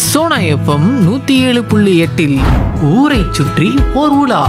Sona FM நூத்தி ஏழு புள்ளி எட்டில் ஊரை சுற்றி ஓர் உலா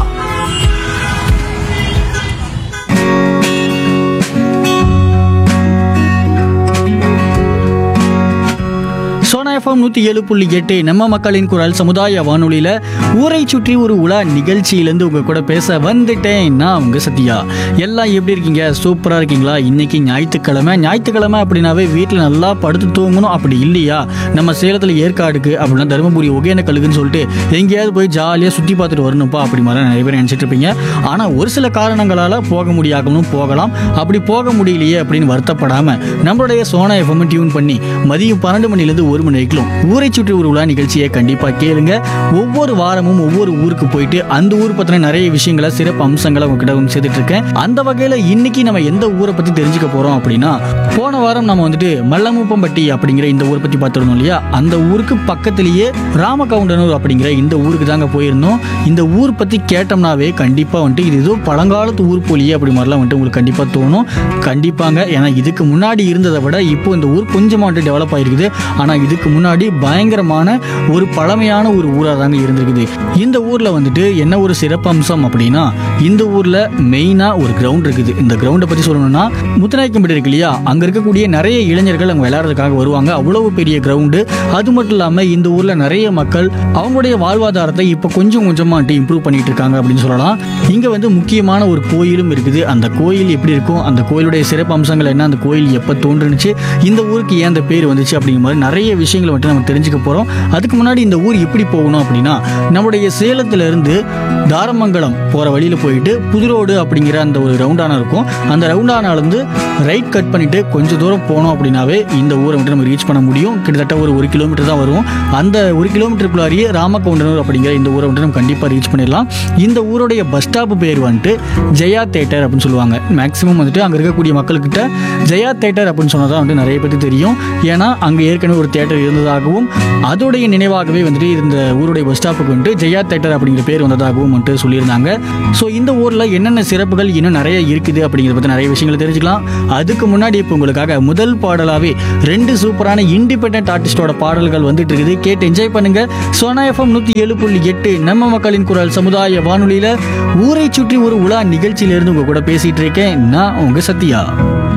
சோனா எஃப்எம் நூற்றி ஏழு புள்ளி எட்டு நம்ம மக்களின் குரல் சமுதாய வானொலியில் ஊரை சுற்றி ஒரு உலா நிகழ்ச்சியிலேருந்து உங்கள் கூட பேச வந்துட்டேன் நான் உங்கள் சத்யா எல்லாம் எப்படி இருக்கீங்க சூப்பராக இருக்கீங்களா இன்னைக்கு ஞாயிற்றுக்கிழமை ஞாயிற்றுக்கிழமை அப்படின்னாவே வீட்டில் நல்லா படுத்து தூங்கணும் அப்படி இல்லையா நம்ம சேலத்தில் ஏற்காடுக்கு அப்படின்னா தருமபுரி ஒகேனக்கலுக்குன்னு சொல்லிட்டு எங்கேயாவது போய் ஜாலியாக சுற்றி பார்த்துட்டு வரணும்ப்பா அப்படி மாதிரி நிறைய பேர் நினச்சிட்டு இருப்பீங்க ஆனால் ஒரு சில காரணங்களால் போக முடியாமலும் போகலாம் அப்படி போக முடியலையே அப்படின்னு வருத்தப்படாமல் நம்மளுடைய சோனா எஃப்எம் டியூன் பண்ணி மதியம் பன்னெண்டு மணிலேருந்து ஒரு மணி வரைக்கும் ஊரை சுற்றி ஒரு உலா நிகழ்ச்சியை கண்டிப்பாக கேளுங்க ஒவ்வொரு வாரமும் ஒவ்வொரு ஊருக்கு போயிட்டு அந்த ஊர் பற்றின நிறைய விஷயங்களை சிறப்பு அம்சங்களை உங்ககிட்ட வந்து சேர்த்துட்டு இருக்கேன் அந்த வகையில் இன்னைக்கு நம்ம எந்த ஊரை பற்றி தெரிஞ்சுக்க போகிறோம் அப்படின்னா போன வாரம் நம்ம வந்துட்டு மல்லமுப்பம்பட்டி அப்படிங்கிற இந்த ஊரை பற்றி பார்த்துருந்தோம் இல்லையா அந்த ஊருக்கு பக்கத்திலேயே ராமகவுண்டனூர் அப்படிங்கிற இந்த ஊருக்கு தாங்க போயிருந்தோம் இந்த ஊர் பற்றி கேட்டோம்னாவே கண்டிப்பாக வந்துட்டு இது ஏதோ பழங்காலத்து ஊர் போலியே அப்படி மாதிரிலாம் வந்துட்டு உங்களுக்கு கண்டிப்பாக தோணும் கண்டிப்பாங்க ஏன்னா இதுக்கு முன்னாடி இருந்ததை விட இப்போ இந்த ஊர் கொஞ்சமாக வந்துட்டு டெவலப் ஆயிருக்குது ஆனால் இதுக்கு முன்னாடி பயங்கரமான ஒரு பழமையான ஒரு ஊராக தாங்க இருந்திருக்குது இந்த ஊரில் வந்துட்டு என்ன ஒரு சிறப்பம்சம் அப்படின்னா இந்த ஊரில் மெயினாக ஒரு கிரவுண்ட் இருக்குது இந்த கிரவுண்டை பற்றி சொல்லணும்னா முத்தநாயக்கம்பட்டி இருக்கு இல்லையா அங்கே இருக்கக்கூடிய நிறைய இளைஞர்கள் அங்கே விளையாடுறதுக்காக வருவாங்க அவ்வளவு பெரிய கிரவுண்டு அது மட்டும் இல்லாமல் இந்த ஊரில் நிறைய மக்கள் அவங்களுடைய வாழ்வாதாரத்தை இப்போ கொஞ்சம் கொஞ்சமாக இம்ப்ரூவ் பண்ணிட்டு இருக்காங்க அப்படின்னு சொல்லலாம் இங்கே வந்து முக்கியமான ஒரு கோயிலும் இருக்குது அந்த கோயில் எப்படி இருக்கும் அந்த கோயிலுடைய சிறப்பு அம்சங்கள் என்ன அந்த கோயில் எப்போ தோன்றுனுச்சு இந்த ஊருக்கு ஏன் அந்த பேர் வந்துச்சு அப்படிங்கிற மாதிரி நிறைய விஷயங்களை வந்துட்டு நம்ம தெரிஞ்சுக்க போகிறோம் அதுக்கு முன்னாடி இந்த ஊர் எப்படி போகணும் அப்படின்னா நம்முடைய சேலத்துல இருந்து தாரமங்கலம் போகிற வழியில் போயிட்டு புதுரோடு அப்படிங்கிற அந்த ஒரு ரவுண்டானா இருக்கும் அந்த ரவுண்டானாலேருந்து ரைட் கட் பண்ணிட்டு கொஞ்சம் தூரம் போனோம் அப்படின்னாவே இந்த ஊரை வந்துட்டு நம்ம ரீச் பண்ண முடியும் கிட்டத்தட்ட ஒரு ஒரு கிலோமீட்டர் தான் வரும் அந்த ஒரு கிலோமீட்டருக்குள்ளாரியே ராமகவுண்டனூர் அப்படிங்கிற இந்த ஊரை வந்துட்டு நம்ம கண்டிப்பாக ரீச் பண்ணிடலாம் இந்த ஊருடைய பஸ் ஸ்டாப் பேர் வந்துட்டு ஜெயா தேட்டர் அப்படின்னு சொல்லுவாங்க மேக்ஸிமம் வந்துட்டு அங்கே இருக்கக்கூடிய மக்கள்கிட்ட ஜெயா தேட்டர் அப்படின்னு சொன்னதான் வந்துட்டு நிறைய பேருக்கு தெரியும் ஏன்னா அங்கே ஏற்கனவே ஒரு தேட்டர் இருந்ததாகவும் அதோடைய நினைவாகவே வந்துட்டு இந்த ஊருடைய பஸ் ஸ்டாப்புக்கு வந்துட்டு ஜெயா தேட்டர் அப்படிங்கிற பேர் வந்ததாகவும் வந்துட்டு சொல்லியிருந்தாங்க ஸோ இந்த ஊரில் என்னென்ன சிறப்புகள் இன்னும் நிறைய இருக்குது அப்படிங்கிறத பற்றி நிறைய விஷயங்களை தெரிஞ்சுக்கலாம் அதுக்கு முன்னாடி இப்போ உங்களுக்காக முதல் பாடலாகவே ரெண்டு சூப்பரான இண்டிபெண்ட் ஆர்டிஸ்டோட பாடல்கள் வந்துட்டு இருக்குது கேட்டு என்ஜாய் பண்ணுங்க சோனா எஃப்எம் நூற்றி ஏழு புள்ளி எட்டு நம்ம மக்களின் குரல் சமுதாய வானொலியில் ஊரை சுற்றி ஒரு உலா நிகழ்ச்சியிலிருந்து உங்க கூட பேசிட்டு இருக்கேன் நான் உங்க சத்யா